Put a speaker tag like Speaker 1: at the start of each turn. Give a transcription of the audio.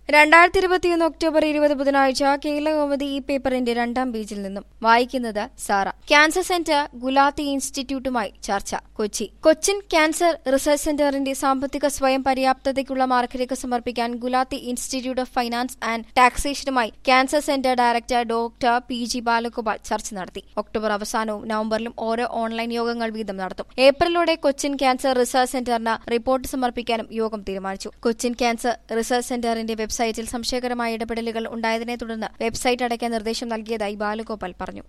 Speaker 1: രണ്ടായിരത്തി ഇരുപത്തിയൊന്ന് ഒക്ടോബർ ഇരുപത് ബുധനാഴ്ച കേരള കൗമുദി ഈ പേപ്പറിന്റെ രണ്ടാം പേജിൽ നിന്നും വായിക്കുന്നത് സാറ ക്യാൻസർ സെന്റർ ഗുലാത്തി ഇൻസ്റ്റിറ്റ്യൂട്ടുമായി ചർച്ച കൊച്ചി കൊച്ചിൻ ക്യാൻസർ റിസർച്ച് സെന്ററിന്റെ സാമ്പത്തിക സ്വയം പര്യാപ്തതയ്ക്കുള്ള മാർഗരേഖ സമർപ്പിക്കാൻ Gulati institute of finance and ടാക്സേഷനുമായി cancer centre director doctor P G Balagopal ചർച്ച നടത്തി ഒക്ടോബർ അവസാനവും നവംബറിലും ഓരോ ഓൺലൈൻ യോഗങ്ങൾ വീതം നടത്തും ഏപ്രിലോടെ കൊച്ചിൻ ക്യാൻസർ റിസർച്ച് സെന്ററിന് റിപ്പോർട്ട് സമർപ്പിക്കാനും യോഗം തീരുമാനിച്ചു കൊച്ചിൻ ക്യാൻസർ റിസർച്ച് സെന്ററിന്റെ വെബ്സൈറ്റിൽ സംശയകരമായ ഇടപെടലുകൾ ഉണ്ടായതിനെ തുടർന്ന് വെബ്സൈറ്റ് അടയ്ക്കാൻ നിർദ്ദേശം നൽകിയതായി ബാലഗോപാൽ പറഞ്ഞു